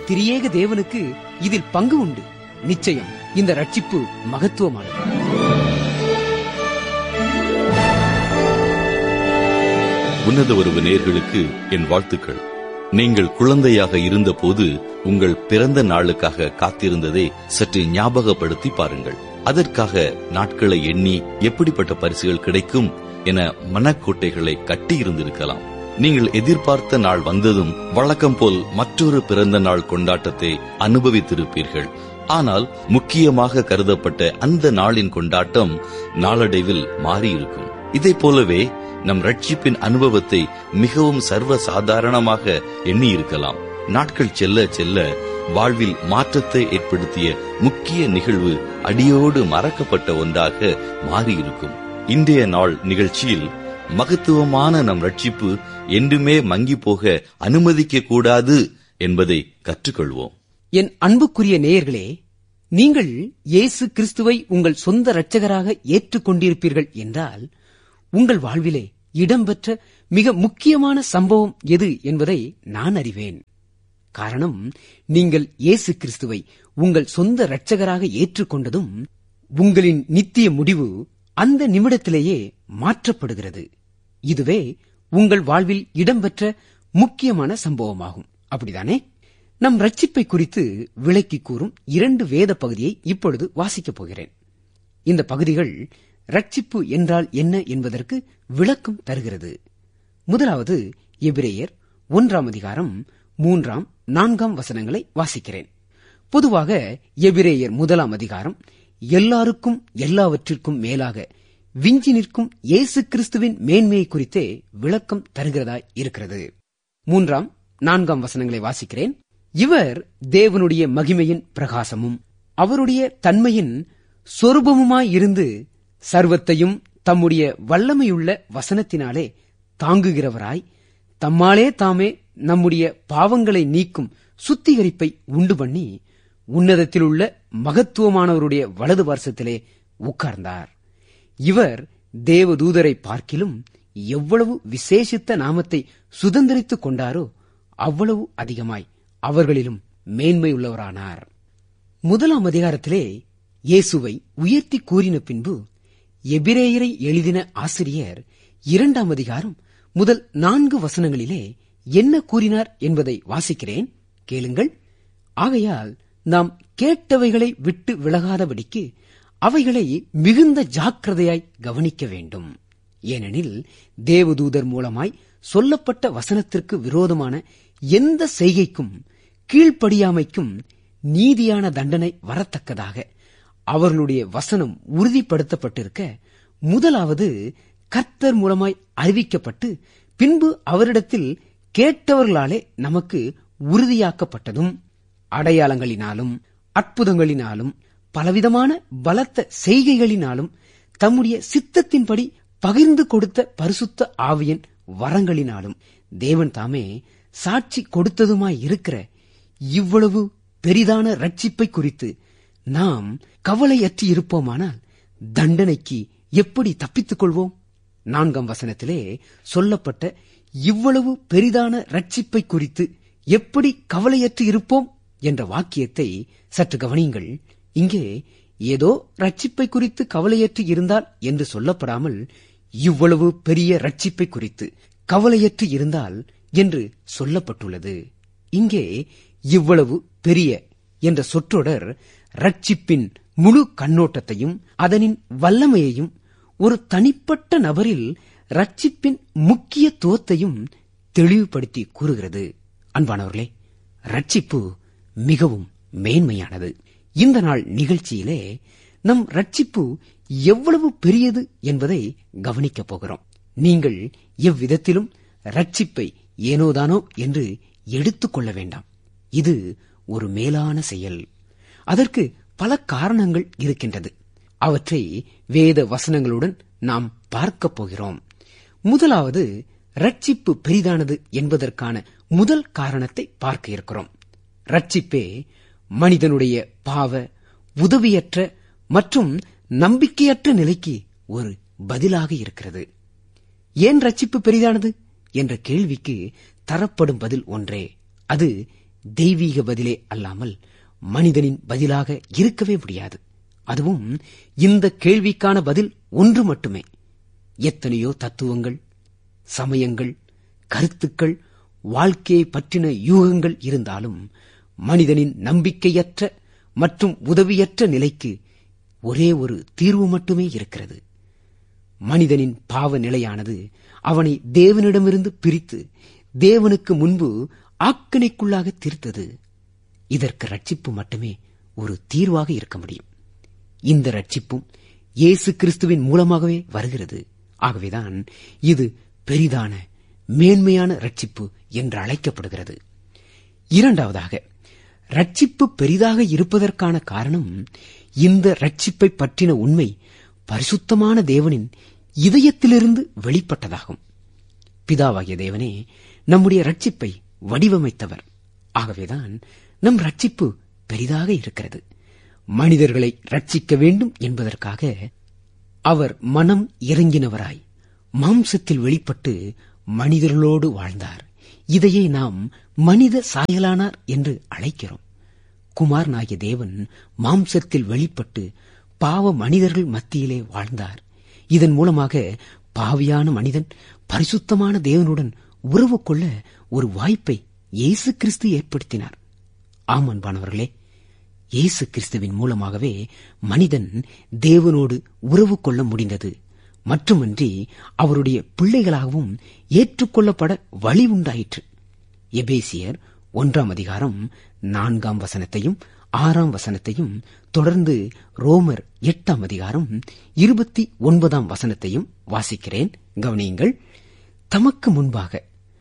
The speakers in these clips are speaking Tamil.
திரியேக தேவனுக்கு இதில் பங்கு உண்டு நிச்சயம் இந்த ரட்சிப்பு மகத்துவமானது உன்னத உறவு நேர்களுக்கு என் வாழ்த்துக்கள் நீங்கள் குழந்தையாக இருந்தபோது உங்கள் பிறந்த நாளுக்காக காத்திருந்ததை சற்று ஞாபகப்படுத்தி பாருங்கள் அதற்காக நாட்களை எண்ணி எப்படிப்பட்ட பரிசுகள் கிடைக்கும் என மனக்கோட்டைகளை கட்டி இருந்திருக்கலாம் நீங்கள் எதிர்பார்த்த நாள் வந்ததும் வழக்கம் போல் மற்றொரு பிறந்த நாள் கொண்டாட்டத்தை அனுபவித்திருப்பீர்கள் ஆனால் முக்கியமாக கருதப்பட்ட அந்த நாளின் கொண்டாட்டம் நாளடைவில் மாறியிருக்கும் இதை போலவே நம் ரட்சிப்பின் அனுபவத்தை மிகவும் சர்வ சாதாரணமாக எண்ணியிருக்கலாம் நாட்கள் செல்ல செல்ல வாழ்வில் மாற்றத்தை ஏற்படுத்திய முக்கிய நிகழ்வு அடியோடு மறக்கப்பட்ட ஒன்றாக மாறியிருக்கும் இன்றைய நாள் நிகழ்ச்சியில் மகத்துவமான நம் ரட்சிப்பு என்றுமே மங்கி போக அனுமதிக்க கூடாது என்பதை கற்றுக்கொள்வோம் என் அன்புக்குரிய நேயர்களே நீங்கள் இயேசு கிறிஸ்துவை உங்கள் சொந்த இரட்சகராக ஏற்றுக்கொண்டிருப்பீர்கள் என்றால் உங்கள் வாழ்விலே இடம்பெற்ற மிக முக்கியமான சம்பவம் எது என்பதை நான் அறிவேன் காரணம் நீங்கள் இயேசு கிறிஸ்துவை உங்கள் சொந்த இரட்சகராக ஏற்றுக்கொண்டதும் உங்களின் நித்திய முடிவு அந்த நிமிடத்திலேயே மாற்றப்படுகிறது இதுவே உங்கள் வாழ்வில் இடம்பெற்ற முக்கியமான சம்பவமாகும் அப்படிதானே நம் ரட்சிப்பை குறித்து விளக்கி கூறும் இரண்டு வேத பகுதியை இப்பொழுது வாசிக்கப் போகிறேன் இந்த பகுதிகள் ரட்சிப்பு என்றால் என்ன என்பதற்கு விளக்கம் தருகிறது முதலாவது எபிரேயர் ஒன்றாம் அதிகாரம் மூன்றாம் நான்காம் வசனங்களை வாசிக்கிறேன் பொதுவாக எபிரேயர் முதலாம் அதிகாரம் எல்லாருக்கும் எல்லாவற்றிற்கும் மேலாக விஞ்சி நிற்கும் இயேசு கிறிஸ்துவின் மேன்மையை குறித்தே விளக்கம் தருகிறதாய் இருக்கிறது மூன்றாம் நான்காம் வசனங்களை வாசிக்கிறேன் இவர் தேவனுடைய மகிமையின் பிரகாசமும் அவருடைய தன்மையின் சொரூபமுமாயிருந்து சர்வத்தையும் தம்முடைய வல்லமையுள்ள வசனத்தினாலே தாங்குகிறவராய் தம்மாலே தாமே நம்முடைய பாவங்களை நீக்கும் சுத்திகரிப்பை உண்டு பண்ணி உன்னதத்தில் உள்ள மகத்துவமானவருடைய வலது வருஷத்திலே உட்கார்ந்தார் இவர் தேவதூதரை பார்க்கிலும் எவ்வளவு விசேஷித்த நாமத்தை சுதந்திரித்துக் கொண்டாரோ அவ்வளவு அதிகமாய் அவர்களிலும் மேன்மையுள்ளவரானார் முதலாம் அதிகாரத்திலே இயேசுவை உயர்த்தி கூறின பின்பு எபிரேயரை எழுதின ஆசிரியர் இரண்டாம் அதிகாரம் முதல் நான்கு வசனங்களிலே என்ன கூறினார் என்பதை வாசிக்கிறேன் கேளுங்கள் ஆகையால் நாம் கேட்டவைகளை விட்டு விலகாதபடிக்கு அவைகளை மிகுந்த ஜாக்கிரதையாய் கவனிக்க வேண்டும் ஏனெனில் தேவதூதர் மூலமாய் சொல்லப்பட்ட வசனத்திற்கு விரோதமான எந்த செய்கைக்கும் கீழ்ப்படியாமைக்கும் நீதியான தண்டனை வரத்தக்கதாக அவர்களுடைய வசனம் உறுதிப்படுத்தப்பட்டிருக்க முதலாவது கர்த்தர் மூலமாய் அறிவிக்கப்பட்டு பின்பு அவரிடத்தில் கேட்டவர்களாலே நமக்கு உறுதியாக்கப்பட்டதும் அடையாளங்களினாலும் அற்புதங்களினாலும் பலவிதமான பலத்த செய்கைகளினாலும் தம்முடைய சித்தத்தின்படி பகிர்ந்து கொடுத்த பரிசுத்த ஆவியன் வரங்களினாலும் தேவன் தாமே சாட்சி கொடுத்ததுமாய் இருக்கிற இவ்வளவு பெரிதான ரட்சிப்பை குறித்து நாம் கவலையற்றி இருப்போமானால் தண்டனைக்கு எப்படி தப்பித்துக் கொள்வோம் நான்காம் வசனத்திலே சொல்லப்பட்ட இவ்வளவு பெரிதான ரட்சிப்பை குறித்து எப்படி கவலையற்று இருப்போம் என்ற வாக்கியத்தை சற்று கவனியுங்கள் இங்கே ஏதோ ரட்சிப்பை குறித்து கவலையற்று இருந்தால் என்று சொல்லப்படாமல் இவ்வளவு பெரிய ரட்சிப்பை குறித்து கவலையற்று இருந்தால் என்று சொல்லப்பட்டுள்ளது இங்கே இவ்வளவு பெரிய என்ற சொற்றொடர் ரட்சிப்பின் முழு கண்ணோட்டத்தையும் அதனின் வல்லமையையும் ஒரு தனிப்பட்ட நபரில் ரட்சிப்பின் முக்கியத்துவத்தையும் தெளிவுபடுத்தி கூறுகிறது அன்பானவர்களே ரட்சிப்பு மிகவும் மேன்மையானது இந்த நாள் நிகழ்ச்சியிலே நம் ரட்சிப்பு எவ்வளவு பெரியது என்பதை கவனிக்கப் போகிறோம் நீங்கள் எவ்விதத்திலும் ரட்சிப்பை ஏனோதானோ என்று எடுத்துக்கொள்ள வேண்டாம் இது ஒரு மேலான செயல் அதற்கு பல காரணங்கள் இருக்கின்றது அவற்றை வேத வசனங்களுடன் நாம் பார்க்கப் போகிறோம் முதலாவது ரட்சிப்பு பெரிதானது என்பதற்கான முதல் காரணத்தை பார்க்க இருக்கிறோம் ரட்சிப்பே மனிதனுடைய பாவ உதவியற்ற மற்றும் நம்பிக்கையற்ற நிலைக்கு ஒரு பதிலாக இருக்கிறது ஏன் ரட்சிப்பு பெரிதானது என்ற கேள்விக்கு தரப்படும் பதில் ஒன்றே அது தெய்வீக பதிலே அல்லாமல் மனிதனின் பதிலாக இருக்கவே முடியாது அதுவும் இந்த கேள்விக்கான பதில் ஒன்று மட்டுமே எத்தனையோ தத்துவங்கள் சமயங்கள் கருத்துக்கள் வாழ்க்கையை பற்றின யூகங்கள் இருந்தாலும் மனிதனின் நம்பிக்கையற்ற மற்றும் உதவியற்ற நிலைக்கு ஒரே ஒரு தீர்வு மட்டுமே இருக்கிறது மனிதனின் பாவ நிலையானது அவனை தேவனிடமிருந்து பிரித்து தேவனுக்கு முன்பு ஆக்கணைக்குள்ளாக தீர்த்தது இதற்கு ரட்சிப்பு மட்டுமே ஒரு தீர்வாக இருக்க முடியும் இந்த ரட்சிப்பும் இயேசு கிறிஸ்துவின் மூலமாகவே வருகிறது ஆகவேதான் இது பெரிதான மேன்மையான ரட்சிப்பு என்று அழைக்கப்படுகிறது இரண்டாவதாக ரட்சிப்பு பெரிதாக இருப்பதற்கான காரணம் இந்த ரட்சிப்பை பற்றின உண்மை பரிசுத்தமான தேவனின் இதயத்திலிருந்து வெளிப்பட்டதாகும் பிதாவாகிய தேவனே நம்முடைய ரட்சிப்பை வடிவமைத்தவர் ஆகவேதான் நம் ரட்சிப்பு பெரிதாக இருக்கிறது மனிதர்களை ரட்சிக்க வேண்டும் என்பதற்காக அவர் மனம் இறங்கினவராய் மாம்சத்தில் வெளிப்பட்டு மனிதர்களோடு வாழ்ந்தார் இதையே நாம் மனித சாயலானார் என்று அழைக்கிறோம் குமாரனாகிய தேவன் மாம்சத்தில் வெளிப்பட்டு பாவ மனிதர்கள் மத்தியிலே வாழ்ந்தார் இதன் மூலமாக பாவியான மனிதன் பரிசுத்தமான தேவனுடன் உறவு கொள்ள ஒரு வாய்ப்பை இயேசு கிறிஸ்து ஏற்படுத்தினார் ஆம் அன்பானவர்களே இயேசு கிறிஸ்துவின் மூலமாகவே மனிதன் தேவனோடு உறவு கொள்ள முடிந்தது மட்டுமன்றி அவருடைய பிள்ளைகளாகவும் ஏற்றுக்கொள்ளப்பட வழி உண்டாயிற்று எபேசியர் ஒன்றாம் அதிகாரம் நான்காம் வசனத்தையும் ஆறாம் வசனத்தையும் தொடர்ந்து ரோமர் எட்டாம் அதிகாரம் இருபத்தி ஒன்பதாம் வசனத்தையும் வாசிக்கிறேன் கவனியுங்கள் தமக்கு முன்பாக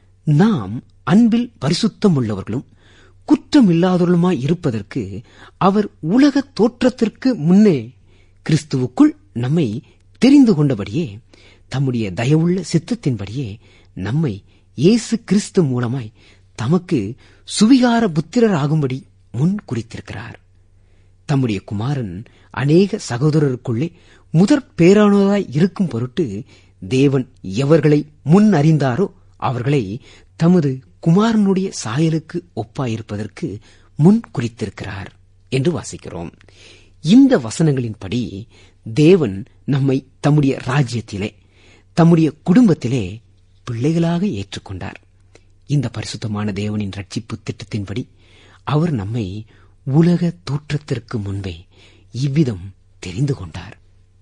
நாம் அன்பில் பரிசுத்தம் உள்ளவர்களும் குற்றமில்லாதவர்களுமாய் இருப்பதற்கு அவர் உலக தோற்றத்திற்கு முன்னே கிறிஸ்துவுக்குள் நம்மை தெரிந்து கொண்டபடியே தம்முடைய தயவுள்ள சித்தத்தின்படியே நம்மை இயேசு கிறிஸ்து மூலமாய் தமக்கு சுவிகார புத்திரராகும்படி முன் குறித்திருக்கிறார் தம்முடைய குமாரன் அநேக சகோதரருக்குள்ளே முதற் பேரானதாய் இருக்கும் பொருட்டு தேவன் எவர்களை முன் அறிந்தாரோ அவர்களை தமது குமாரனுடைய சாயலுக்கு ஒப்பாயிருப்பதற்கு முன் குறித்திருக்கிறார் என்று வாசிக்கிறோம் இந்த வசனங்களின்படி தேவன் நம்மை தம்முடைய ராஜ்யத்திலே தம்முடைய குடும்பத்திலே பிள்ளைகளாக ஏற்றுக்கொண்டார் இந்த பரிசுத்தமான தேவனின் ரட்சிப்பு திட்டத்தின்படி அவர் நம்மை உலக தோற்றத்திற்கு முன்பே இவ்விதம் தெரிந்து கொண்டார்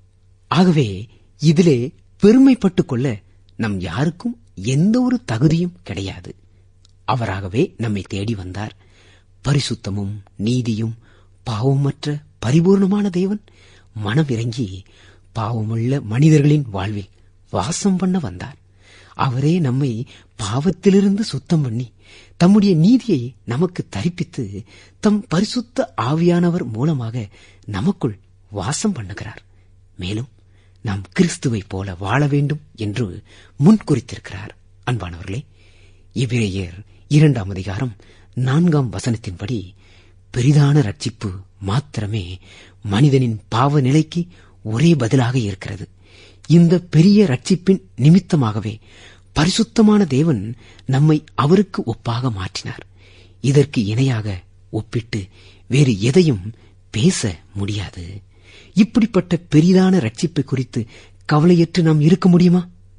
ஆகவே இதிலே பெருமைப்பட்டுக் கொள்ள நம் யாருக்கும் எந்த ஒரு தகுதியும் கிடையாது அவராகவே நம்மை தேடி வந்தார் பரிசுத்தமும் நீதியும் பாவமற்ற பரிபூர்ணமான தேவன் மனம் இறங்கி பாவமுள்ள மனிதர்களின் வாழ்வில் வாசம் பண்ண வந்தார் அவரே நம்மை பாவத்திலிருந்து சுத்தம் பண்ணி தம்முடைய நீதியை நமக்கு தரிப்பித்து தம் பரிசுத்த ஆவியானவர் மூலமாக நமக்குள் வாசம் பண்ணுகிறார் மேலும் நாம் கிறிஸ்துவைப் போல வாழ வேண்டும் என்று முன்குறித்திருக்கிறார் அன்பானவர்களே இவ்விரையர் இரண்டாம் அதிகாரம் நான்காம் வசனத்தின்படி பெரிதான ரட்சிப்பு மாத்திரமே மனிதனின் பாவ நிலைக்கு ஒரே பதிலாக இருக்கிறது இந்த பெரிய ரட்சிப்பின் நிமித்தமாகவே பரிசுத்தமான தேவன் நம்மை அவருக்கு ஒப்பாக மாற்றினார் இதற்கு இணையாக ஒப்பிட்டு வேறு எதையும் பேச முடியாது இப்படிப்பட்ட பெரிதான ரட்சிப்பை குறித்து கவலையற்று நாம் இருக்க முடியுமா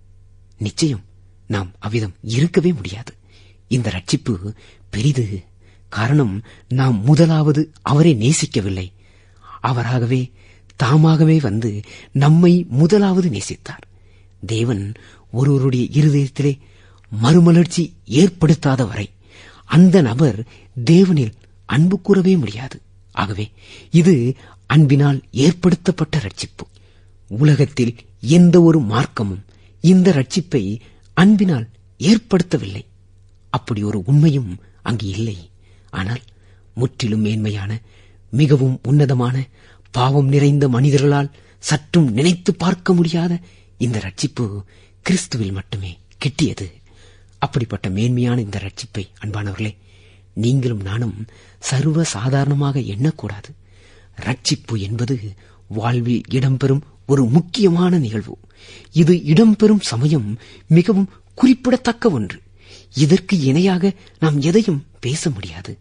நிச்சயம் நாம் அவ்விதம் இருக்கவே முடியாது இந்த ரட்சிப்பு பெரிது காரணம் நாம் முதலாவது அவரை நேசிக்கவில்லை அவராகவே தாமாகவே வந்து நம்மை முதலாவது நேசித்தார் தேவன் ஒருவருடைய இருதயத்திலே மறுமலர்ச்சி ஏற்படுத்தாத வரை அந்த நபர் தேவனில் அன்பு கூறவே முடியாது ஆகவே இது அன்பினால் ஏற்படுத்தப்பட்ட ரட்சிப்பு உலகத்தில் எந்த ஒரு மார்க்கமும் இந்த ரட்சிப்பை அன்பினால் ஏற்படுத்தவில்லை அப்படி ஒரு உண்மையும் அங்கு இல்லை ஆனால் முற்றிலும் மேன்மையான மிகவும் உன்னதமான பாவம் நிறைந்த மனிதர்களால் சற்றும் நினைத்து பார்க்க முடியாத இந்த ரட்சிப்பு கிறிஸ்துவில் மட்டுமே கிட்டியது அப்படிப்பட்ட மேன்மையான இந்த ரட்சிப்பை அன்பானவர்களே நீங்களும் நானும் சர்வ சாதாரணமாக எண்ணக்கூடாது ரட்சிப்பு என்பது வாழ்வில் இடம்பெறும் ஒரு முக்கியமான நிகழ்வு இது இடம்பெறும் சமயம் மிகவும் குறிப்பிடத்தக்க ஒன்று இதற்கு இணையாக நாம் எதையும் பேச முடியாது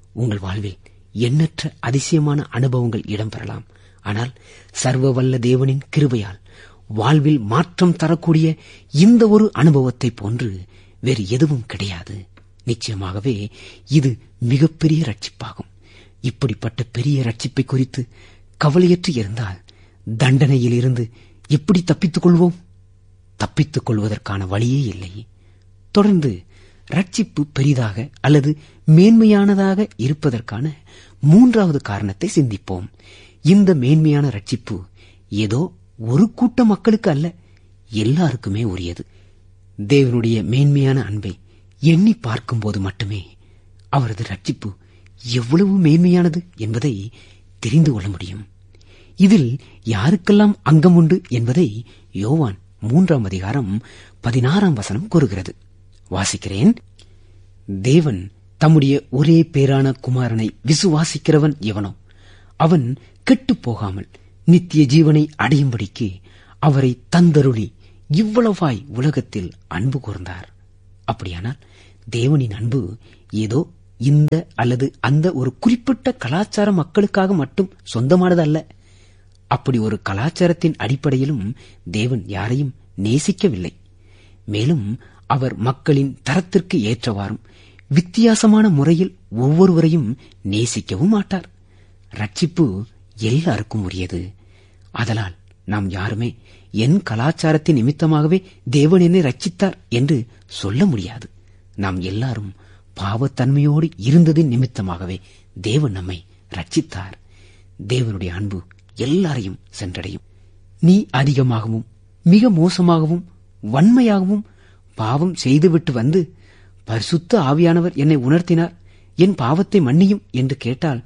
உங்கள் வாழ்வில் எண்ணற்ற அதிசயமான அனுபவங்கள் இடம்பெறலாம் ஆனால் சர்வ வல்ல தேவனின் கிருபையால் வாழ்வில் மாற்றம் தரக்கூடிய இந்த ஒரு அனுபவத்தை போன்று வேறு எதுவும் கிடையாது நிச்சயமாகவே இது மிகப்பெரிய ரட்சிப்பாகும் இப்படிப்பட்ட பெரிய ரட்சிப்பை குறித்து கவலையற்று இருந்தால் தண்டனையில் இருந்து எப்படி தப்பித்துக் கொள்வோம் தப்பித்துக் கொள்வதற்கான வழியே இல்லை தொடர்ந்து ரட்சிப்பு பெரிதாக அல்லது மேன்மையானதாக இருப்பதற்கான மூன்றாவது காரணத்தை சிந்திப்போம் இந்த மேன்மையான ரட்சிப்பு ஏதோ ஒரு கூட்ட மக்களுக்கு அல்ல எல்லாருக்குமே உரியது தேவனுடைய மேன்மையான அன்பை எண்ணி பார்க்கும்போது மட்டுமே அவரது ரட்சிப்பு எவ்வளவு மேன்மையானது என்பதை தெரிந்து கொள்ள முடியும் இதில் யாருக்கெல்லாம் அங்கம் உண்டு என்பதை யோவான் மூன்றாம் அதிகாரம் பதினாறாம் வசனம் கூறுகிறது வாசிக்கிறேன் தேவன் தம்முடைய ஒரே பேரான குமாரனை விசுவாசிக்கிறவன் எவனோ அவன் கெட்டுப் போகாமல் நித்திய ஜீவனை அடையும்படிக்கு அவரை தந்தருளி இவ்வளவாய் உலகத்தில் அன்பு கூர்ந்தார் அப்படியானால் தேவனின் அன்பு ஏதோ இந்த அல்லது அந்த ஒரு குறிப்பிட்ட கலாச்சார மக்களுக்காக மட்டும் சொந்தமானதல்ல அப்படி ஒரு கலாச்சாரத்தின் அடிப்படையிலும் தேவன் யாரையும் நேசிக்கவில்லை மேலும் அவர் மக்களின் தரத்திற்கு ஏற்றவாறும் வித்தியாசமான முறையில் ஒவ்வொருவரையும் நேசிக்கவும் மாட்டார் ரட்சிப்பு எல்லாருக்கும் உரியது அதனால் நாம் யாருமே என் கலாச்சாரத்தின் நிமித்தமாகவே தேவன் என்னை ரட்சித்தார் என்று சொல்ல முடியாது நாம் எல்லாரும் பாவத்தன்மையோடு இருந்ததின் நிமித்தமாகவே தேவன் நம்மை ரட்சித்தார் தேவனுடைய அன்பு எல்லாரையும் சென்றடையும் நீ அதிகமாகவும் மிக மோசமாகவும் வன்மையாகவும் பாவம் செய்துவிட்டு வந்து பரிசுத்த ஆவியானவர் என்னை உணர்த்தினார் என் பாவத்தை மன்னியும் என்று கேட்டால்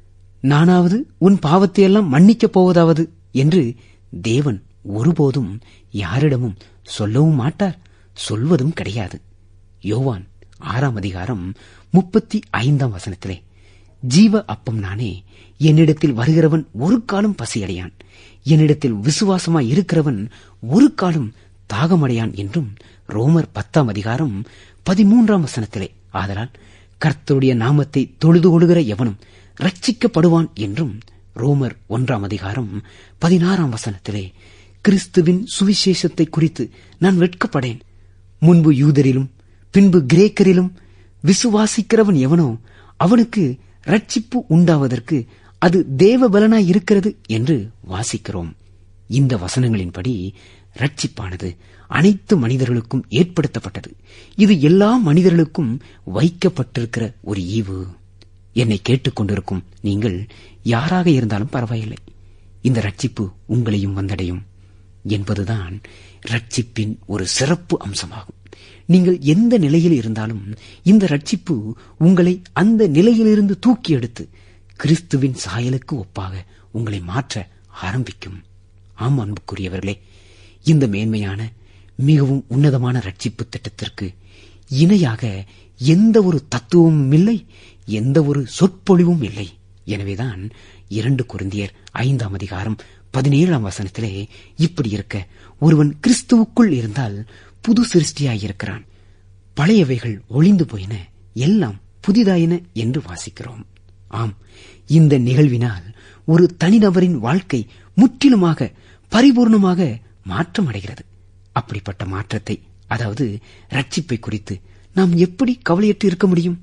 நானாவது உன் பாவத்தையெல்லாம் மன்னிக்கப் போவதாவது என்று தேவன் ஒருபோதும் யாரிடமும் சொல்லவும் மாட்டார் சொல்வதும் கிடையாது யோவான் ஆறாம் அதிகாரம் முப்பத்தி ஐந்தாம் வசனத்திலே ஜீவ அப்பம் நானே என்னிடத்தில் வருகிறவன் ஒரு காலம் பசியடையான் என்னிடத்தில் விசுவாசமாய் இருக்கிறவன் ஒரு காலம் தாகமடையான் என்றும் ரோமர் பத்தாம் அதிகாரம் பதிமூன்றாம் வசனத்திலே ஆதலால் கர்த்தருடைய நாமத்தை தொழுது கொள்கிற எவனும் ரட்சிக்கப்படுவான் என்றும் ரோமர் ஒன்றாம் அதிகாரம் பதினாறாம் வசனத்திலே கிறிஸ்துவின் சுவிசேஷத்தை குறித்து நான் வெட்கப்படேன் முன்பு யூதரிலும் பின்பு கிரேக்கரிலும் விசுவாசிக்கிறவன் எவனோ அவனுக்கு ரட்சிப்பு உண்டாவதற்கு அது தேவ பலனாய் இருக்கிறது என்று வாசிக்கிறோம் இந்த வசனங்களின்படி ரட்சிப்பானது அனைத்து மனிதர்களுக்கும் ஏற்படுத்தப்பட்டது இது எல்லா மனிதர்களுக்கும் வைக்கப்பட்டிருக்கிற ஒரு ஈவு என்னை கேட்டுக்கொண்டிருக்கும் நீங்கள் யாராக இருந்தாலும் பரவாயில்லை இந்த ரட்சிப்பு உங்களையும் வந்தடையும் என்பதுதான் ரட்சிப்பின் ஒரு சிறப்பு அம்சமாகும் நீங்கள் எந்த நிலையில் இருந்தாலும் இந்த ரட்சிப்பு உங்களை அந்த நிலையிலிருந்து தூக்கி எடுத்து கிறிஸ்துவின் சாயலுக்கு ஒப்பாக உங்களை மாற்ற ஆரம்பிக்கும் ஆம் அன்புக்குரியவர்களே இந்த மேன்மையான மிகவும் உன்னதமான ரட்சிப்பு திட்டத்திற்கு இணையாக எந்த ஒரு தத்துவமும் இல்லை எந்த ஒரு சொற்பொழிவும் இல்லை எனவேதான் இரண்டு குருந்தியர் ஐந்தாம் அதிகாரம் பதினேழாம் வசனத்திலே இப்படி இருக்க ஒருவன் கிறிஸ்துவுக்குள் இருந்தால் புது சிருஷ்டியாயிருக்கிறான் பழையவைகள் ஒளிந்து போயின எல்லாம் புதிதாயின என்று வாசிக்கிறோம் ஆம் இந்த நிகழ்வினால் ஒரு தனிநபரின் வாழ்க்கை முற்றிலுமாக பரிபூர்ணமாக மாற்றம் அடைகிறது அப்படிப்பட்ட மாற்றத்தை அதாவது ரட்சிப்பை குறித்து நாம் எப்படி கவலையற்று இருக்க முடியும்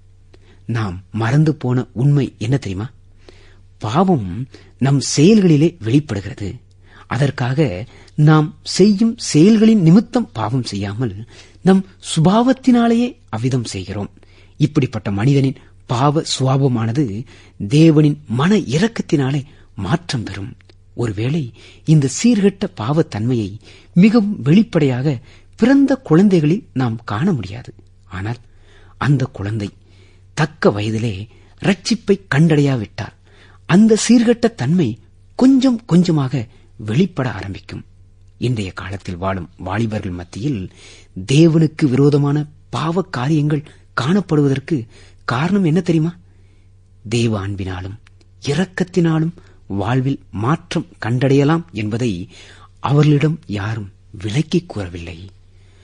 நாம் மறந்து போன உண்மை என்ன தெரியுமா பாவம் நம் செயல்களிலே வெளிப்படுகிறது அதற்காக நாம் செய்யும் செயல்களின் நிமித்தம் பாவம் செய்யாமல் நம் சுபாவத்தினாலேயே அவ்விதம் செய்கிறோம் இப்படிப்பட்ட மனிதனின் பாவ சுவாபமானது தேவனின் மன இரக்கத்தினாலே மாற்றம் பெறும் ஒருவேளை இந்த சீர்கெட்ட பாவத்தன்மையை மிகவும் வெளிப்படையாக பிறந்த குழந்தைகளில் நாம் காண முடியாது ஆனால் அந்த குழந்தை தக்க வயதிலே ரட்சிப்பை கண்டடையாவிட்டால் அந்த சீர்கெட்ட தன்மை கொஞ்சம் கொஞ்சமாக வெளிப்பட ஆரம்பிக்கும் இன்றைய காலத்தில் வாழும் வாலிபர்கள் மத்தியில் தேவனுக்கு விரோதமான பாவ காரியங்கள் காணப்படுவதற்கு காரணம் என்ன தெரியுமா தேவ அன்பினாலும் இரக்கத்தினாலும் வாழ்வில் மாற்றம் கண்டடையலாம் என்பதை அவர்களிடம் யாரும் விலக்கிக் கூறவில்லை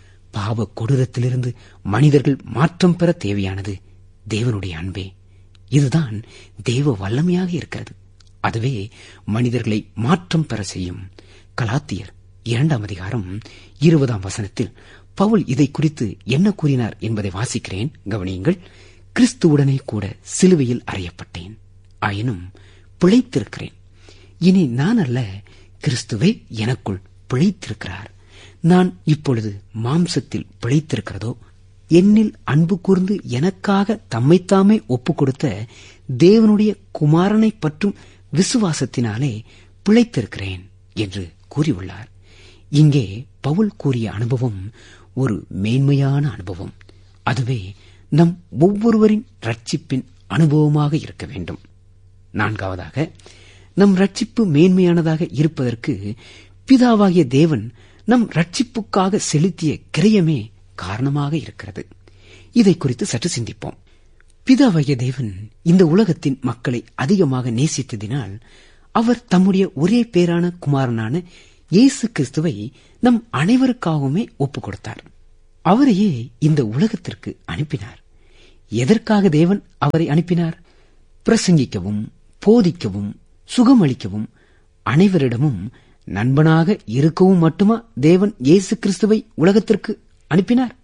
பாவ கொடூரத்திலிருந்து மனிதர்கள் மாற்றம் பெற தேவையானது தேவனுடைய அன்பே இதுதான் தெய்வ வல்லமையாக இருக்கிறது அதுவே மனிதர்களை மாற்றம் பெற செய்யும் கலாத்தியர் இரண்டாம் அதிகாரம் இருபதாம் வசனத்தில் பவுல் இதை குறித்து என்ன கூறினார் என்பதை வாசிக்கிறேன் கவனியுங்கள் கிறிஸ்துவுடனே கூட சிலுவையில் அறையப்பட்டேன் ஆயினும் பிழைத்திருக்கிறேன் இனி நான் அல்ல கிறிஸ்துவே எனக்குள் பிழைத்திருக்கிறார் நான் இப்பொழுது மாம்சத்தில் பிழைத்திருக்கிறதோ என்னில் அன்பு கூர்ந்து எனக்காக தம்மைத்தாமே ஒப்புக் கொடுத்த தேவனுடைய குமாரனை பற்றும் விசுவாசத்தினாலே பிழைத்திருக்கிறேன் என்று கூறியுள்ளார் இங்கே பவுல் கூறிய அனுபவம் ஒரு மேன்மையான அனுபவம் அதுவே நம் ஒவ்வொருவரின் ரட்சிப்பின் அனுபவமாக இருக்க வேண்டும் நான்காவதாக நம் ரட்சிப்பு மேன்மையானதாக இருப்பதற்கு பிதாவாகிய தேவன் நம் ரட்சிப்புக்காக செலுத்திய கிரயமே காரணமாக இருக்கிறது இதை குறித்து சற்று சிந்திப்போம் பிதாவாகிய தேவன் இந்த உலகத்தின் மக்களை அதிகமாக நேசித்ததினால் அவர் தம்முடைய ஒரே பேரான குமாரனான இயேசு கிறிஸ்துவை நம் அனைவருக்காகவுமே ஒப்புக் கொடுத்தார் அவரையே இந்த உலகத்திற்கு அனுப்பினார் எதற்காக தேவன் அவரை அனுப்பினார் பிரசங்கிக்கவும் போதிக்கவும் சுகமளிக்கவும் அனைவரிடமும் நண்பனாக இருக்கவும் மட்டுமா தேவன் இயேசு கிறிஸ்துவை உலகத்திற்கு அனுப்பினார்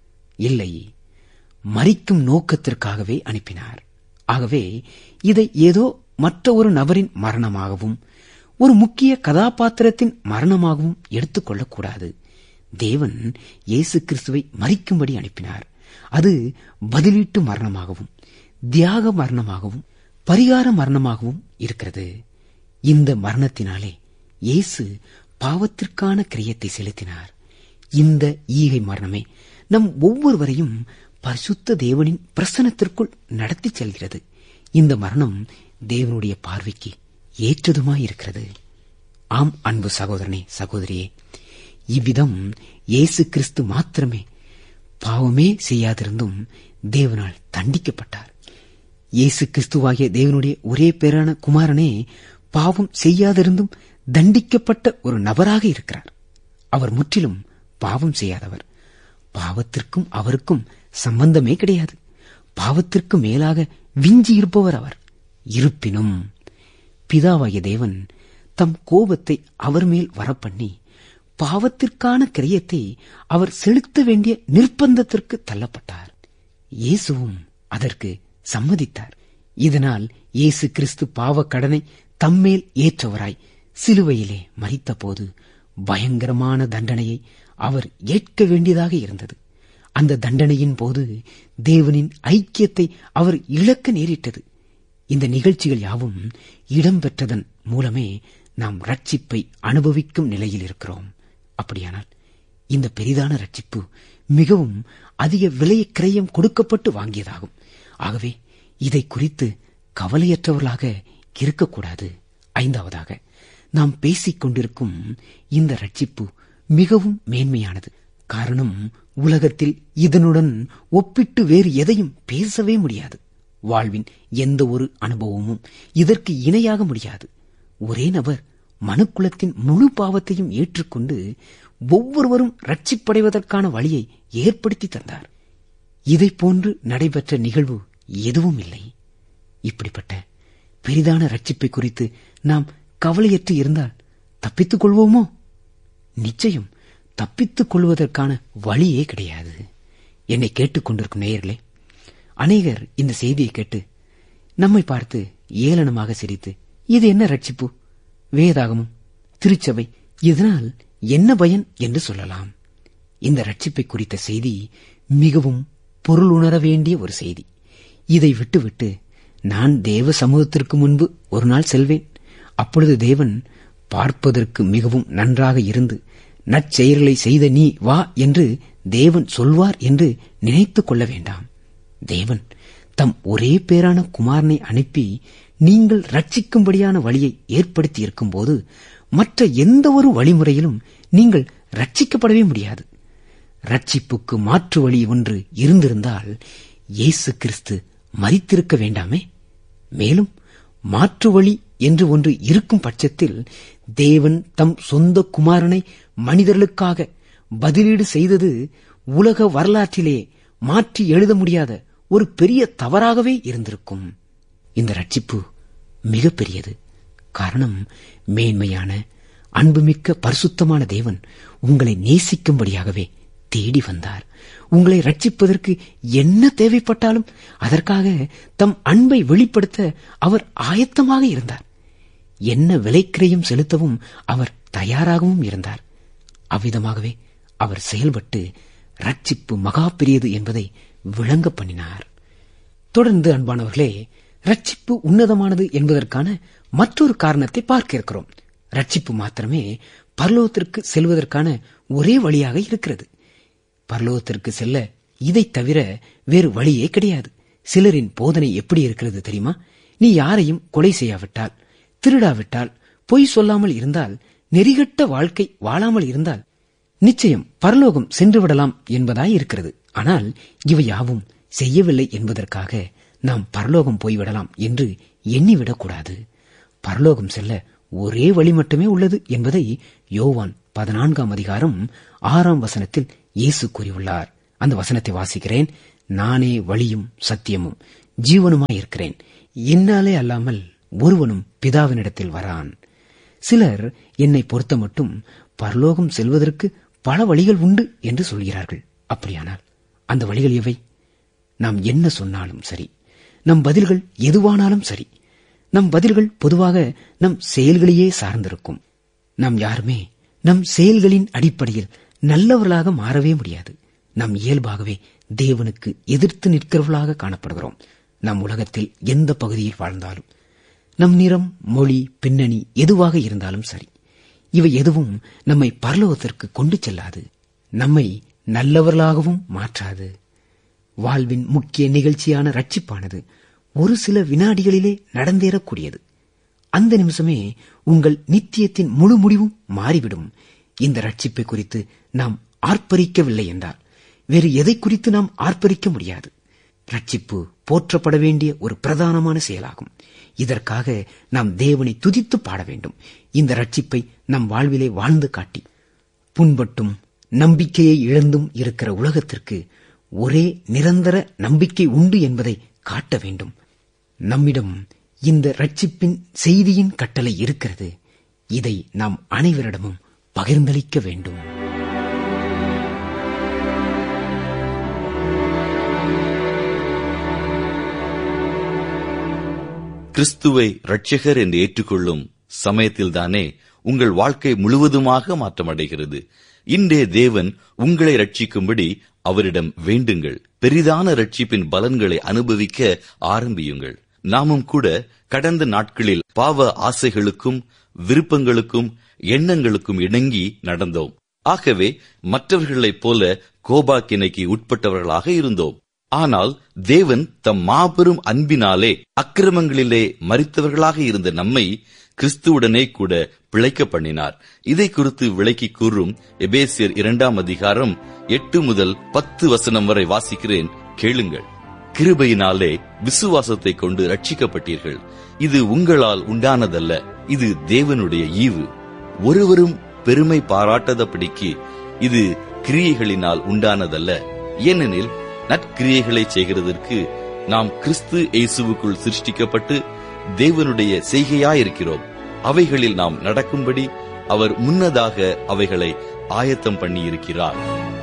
இல்லை மறிக்கும் நோக்கத்திற்காகவே அனுப்பினார் ஆகவே இதை ஏதோ மற்ற ஒரு நபரின் மரணமாகவும் ஒரு முக்கிய கதாபாத்திரத்தின் மரணமாகவும் எடுத்துக்கொள்ளக்கூடாது தேவன் இயேசு கிறிஸ்துவை மறிக்கும்படி அனுப்பினார் அது பதிலீட்டு மரணமாகவும் தியாக மரணமாகவும் பரிகார மரணமாகவும் இருக்கிறது இந்த மரணத்தினாலே இயேசு பாவத்திற்கான கிரியத்தை செலுத்தினார் இந்த ஈகை மரணமே நம் ஒவ்வொருவரையும் பரிசுத்த தேவனின் பிரசனத்திற்குள் நடத்தி செல்கிறது இந்த மரணம் தேவனுடைய பார்வைக்கு ஏற்றதுமாயிருக்கிறது ஆம் அன்பு சகோதரனே சகோதரியே இவ்விதம் இயேசு கிறிஸ்து மாத்திரமே பாவமே செய்யாதிருந்தும் தேவனால் தண்டிக்கப்பட்டார் இயேசு கிறிஸ்துவாகிய தேவனுடைய ஒரே பேரான குமாரனே பாவம் செய்யாதிருந்தும் தண்டிக்கப்பட்ட ஒரு நபராக இருக்கிறார் அவர் முற்றிலும் பாவம் செய்யாதவர் பாவத்திற்கும் அவருக்கும் சம்பந்தமே கிடையாது பாவத்திற்கு மேலாக விஞ்சி இருப்பவர் அவர் இருப்பினும் பிதாவாகிய தேவன் தம் கோபத்தை அவர் மேல் வரப்பண்ணி பாவத்திற்கான கிரியத்தை அவர் செலுத்த வேண்டிய நிர்பந்தத்திற்கு தள்ளப்பட்டார் இயேசுவும் அதற்கு சம்மதித்தார் இதனால் இயேசு கிறிஸ்து பாவ கடனை தம்மேல் ஏற்றவராய் சிலுவையிலே மறித்தபோது பயங்கரமான தண்டனையை அவர் ஏற்க வேண்டியதாக இருந்தது அந்த தண்டனையின் போது தேவனின் ஐக்கியத்தை அவர் இழக்க நேரிட்டது இந்த நிகழ்ச்சிகள் யாவும் இடம்பெற்றதன் மூலமே நாம் ரட்சிப்பை அனுபவிக்கும் நிலையில் இருக்கிறோம் அப்படியானால் இந்த பெரிதான ரட்சிப்பு மிகவும் அதிக விலை கிரயம் கொடுக்கப்பட்டு வாங்கியதாகும் ஆகவே இதை குறித்து கவலையற்றவர்களாக இருக்கக்கூடாது ஐந்தாவதாக நாம் பேசிக் கொண்டிருக்கும் இந்த ரட்சிப்பு மிகவும் மேன்மையானது காரணம் உலகத்தில் இதனுடன் ஒப்பிட்டு வேறு எதையும் பேசவே முடியாது வாழ்வின் எந்த ஒரு அனுபவமும் இதற்கு இணையாக முடியாது ஒரே நபர் மனுக்குலத்தின் முழு பாவத்தையும் ஏற்றுக்கொண்டு ஒவ்வொருவரும் ரட்சிப்படைவதற்கான வழியை ஏற்படுத்தி தந்தார் இதை போன்று நடைபெற்ற நிகழ்வு எதுவும் இல்லை இப்படிப்பட்ட பெரிதான ரட்சிப்பை குறித்து நாம் கவலையற்று இருந்தால் தப்பித்துக் கொள்வோமோ நிச்சயம் தப்பித்துக் கொள்வதற்கான வழியே கிடையாது என்னை கேட்டுக்கொண்டிருக்கும் நேயர்களே அநேகர் இந்த செய்தியை கேட்டு நம்மை பார்த்து ஏளனமாக சிரித்து இது என்ன ரட்சிப்பு வேதாகமும் திருச்சபை இதனால் என்ன பயன் என்று சொல்லலாம் இந்த ரட்சிப்பை குறித்த செய்தி மிகவும் பொருள் உணர வேண்டிய ஒரு செய்தி இதை விட்டுவிட்டு நான் தேவ சமூகத்திற்கு முன்பு ஒரு நாள் செல்வேன் அப்பொழுது தேவன் பார்ப்பதற்கு மிகவும் நன்றாக இருந்து நற்செயல்களை செய்த நீ வா என்று தேவன் சொல்வார் என்று நினைத்துக் கொள்ள வேண்டாம் தேவன் தம் ஒரே பேரான குமாரனை அனுப்பி நீங்கள் ரட்சிக்கும்படியான வழியை ஏற்படுத்தி இருக்கும்போது மற்ற எந்த ஒரு வழிமுறையிலும் நீங்கள் ரட்சிக்கப்படவே முடியாது ரட்சிப்புக்கு மாற்று வழி ஒன்று இருந்திருந்தால் இயேசு கிறிஸ்து மறித்திருக்க வேண்டாமே மேலும் மாற்று வழி என்று ஒன்று இருக்கும் பட்சத்தில் தேவன் தம் சொந்த குமாரனை மனிதர்களுக்காக பதிலீடு செய்தது உலக வரலாற்றிலே மாற்றி எழுத முடியாத ஒரு பெரிய தவறாகவே இருந்திருக்கும் இந்த ரட்சிப்பு மிகப்பெரியது காரணம் மேன்மையான அன்புமிக்க பரிசுத்தமான தேவன் உங்களை நேசிக்கும்படியாகவே தேடி வந்தார் உங்களை ரட்சிப்பதற்கு என்ன தேவைப்பட்டாலும் அதற்காக தம் அன்பை வெளிப்படுத்த அவர் ஆயத்தமாக இருந்தார் என்ன விலைக்கிரையும் செலுத்தவும் அவர் தயாராகவும் இருந்தார் அவ்விதமாகவே அவர் செயல்பட்டு ரட்சிப்பு மகா பெரியது என்பதை விளங்க பண்ணினார் தொடர்ந்து அன்பானவர்களே ரட்சிப்பு உன்னதமானது என்பதற்கான மற்றொரு காரணத்தை பார்க்க இருக்கிறோம் ரட்சிப்பு மாத்திரமே பரலோகத்திற்கு செல்வதற்கான ஒரே வழியாக இருக்கிறது பரலோகத்திற்கு செல்ல இதைத் தவிர வேறு வழியே கிடையாது சிலரின் போதனை எப்படி இருக்கிறது தெரியுமா நீ யாரையும் கொலை செய்யாவிட்டால் திருடாவிட்டால் பொய் சொல்லாமல் இருந்தால் நெறிகட்ட வாழ்க்கை வாழாமல் இருந்தால் நிச்சயம் பரலோகம் சென்று விடலாம் என்பதாய் இருக்கிறது ஆனால் இவை யாவும் செய்யவில்லை என்பதற்காக நாம் பரலோகம் போய்விடலாம் என்று எண்ணிவிடக்கூடாது பரலோகம் செல்ல ஒரே வழி மட்டுமே உள்ளது என்பதை யோவான் பதினான்காம் அதிகாரம் ஆறாம் வசனத்தில் இயேசு கூறியுள்ளார் அந்த வசனத்தை வாசிக்கிறேன் நானே வழியும் சத்தியமும் ஜீவனுமாயிருக்கிறேன் என்னாலே அல்லாமல் ஒருவனும் பிதாவினிடத்தில் வரான் சிலர் என்னை பொறுத்த மட்டும் பரலோகம் செல்வதற்கு பல வழிகள் உண்டு என்று சொல்கிறார்கள் அப்படியானால் அந்த வழிகள் எவை நாம் என்ன சொன்னாலும் சரி நம் பதில்கள் எதுவானாலும் சரி நம் பதில்கள் பொதுவாக நம் செயல்களையே சார்ந்திருக்கும் நாம் யாருமே நம் செயல்களின் அடிப்படையில் நல்லவர்களாக மாறவே முடியாது நம் இயல்பாகவே தேவனுக்கு எதிர்த்து நிற்கிறவர்களாக காணப்படுகிறோம் நம் உலகத்தில் எந்த பகுதியில் வாழ்ந்தாலும் நம் நிறம் மொழி பின்னணி எதுவாக இருந்தாலும் சரி இவை எதுவும் நம்மை பரலோகத்திற்கு கொண்டு செல்லாது நம்மை நல்லவர்களாகவும் மாற்றாது வாழ்வின் முக்கிய நிகழ்ச்சியான ரட்சிப்பானது ஒரு சில வினாடிகளிலே நடந்தேறக்கூடியது அந்த நிமிஷமே உங்கள் நித்தியத்தின் முழு முடிவும் மாறிவிடும் இந்த ரட்சிப்பை குறித்து நாம் ஆர்ப்பரிக்கவில்லை என்றால் வேறு எதை குறித்து நாம் ஆர்ப்பரிக்க முடியாது ரட்சிப்பு போற்றப்பட வேண்டிய ஒரு பிரதானமான செயலாகும் இதற்காக நாம் தேவனை துதித்து பாட வேண்டும் இந்த ரட்சிப்பை நம் வாழ்விலே வாழ்ந்து காட்டி புண்பட்டும் நம்பிக்கையை இழந்தும் இருக்கிற உலகத்திற்கு ஒரே நிரந்தர நம்பிக்கை உண்டு என்பதை காட்ட வேண்டும் நம்மிடம் இந்த ரட்சிப்பின் செய்தியின் கட்டளை இருக்கிறது இதை நாம் அனைவரிடமும் பகிர்ந்தளிக்க வேண்டும் கிறிஸ்துவை இரட்சகர் என்று ஏற்றுக்கொள்ளும் சமயத்தில்தானே உங்கள் வாழ்க்கை முழுவதுமாக மாற்றமடைகிறது இன்றே தேவன் உங்களை ரட்சிக்கும்படி அவரிடம் வேண்டுங்கள் பெரிதான ரட்சிப்பின் பலன்களை அனுபவிக்க ஆரம்பியுங்கள் நாமும் கூட கடந்த நாட்களில் பாவ ஆசைகளுக்கும் விருப்பங்களுக்கும் எண்ணங்களுக்கும் இணங்கி நடந்தோம் ஆகவே மற்றவர்களைப் போல கோபாக்கினைக்கு உட்பட்டவர்களாக இருந்தோம் ஆனால் தேவன் தம் மாபெரும் அன்பினாலே அக்கிரமங்களிலே மறித்தவர்களாக இருந்த நம்மை கிறிஸ்துவுடனே கூட பிழைக்க பண்ணினார் இதை குறித்து விளக்கி கூறும் எபேசியர் இரண்டாம் அதிகாரம் எட்டு முதல் பத்து வசனம் வரை வாசிக்கிறேன் கேளுங்கள் கிருபையினாலே விசுவாசத்தை கொண்டு ரட்சிக்கப்பட்டீர்கள் இது உங்களால் உண்டானதல்ல இது தேவனுடைய ஈவு ஒருவரும் பெருமை பாராட்டாதபடிக்கு இது கிரியைகளினால் உண்டானதல்ல ஏனெனில் நற்கிரியைகளை செய்கிறதற்கு நாம் கிறிஸ்து இயேசுவுக்குள் சிருஷ்டிக்கப்பட்டு தேவனுடைய செய்கையாயிருக்கிறோம் அவைகளில் நாம் நடக்கும்படி அவர் முன்னதாக அவைகளை ஆயத்தம் பண்ணியிருக்கிறார்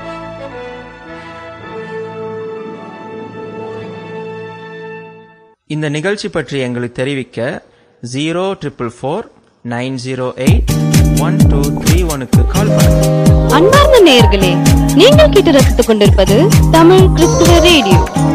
இந்த நிகழ்ச்சி பற்றி எங்களுக்கு தெரிவிக்க zero triple four nine zero eight one two three ஒனுக்கு கால் பண்ணுங்க அன்பார்ந்த நேயர்களே நீங்கள் கேட்டு ரசித்துக் கொண்டிருப்பது தமிழ் கிறிஸ்துவ ரேடியோ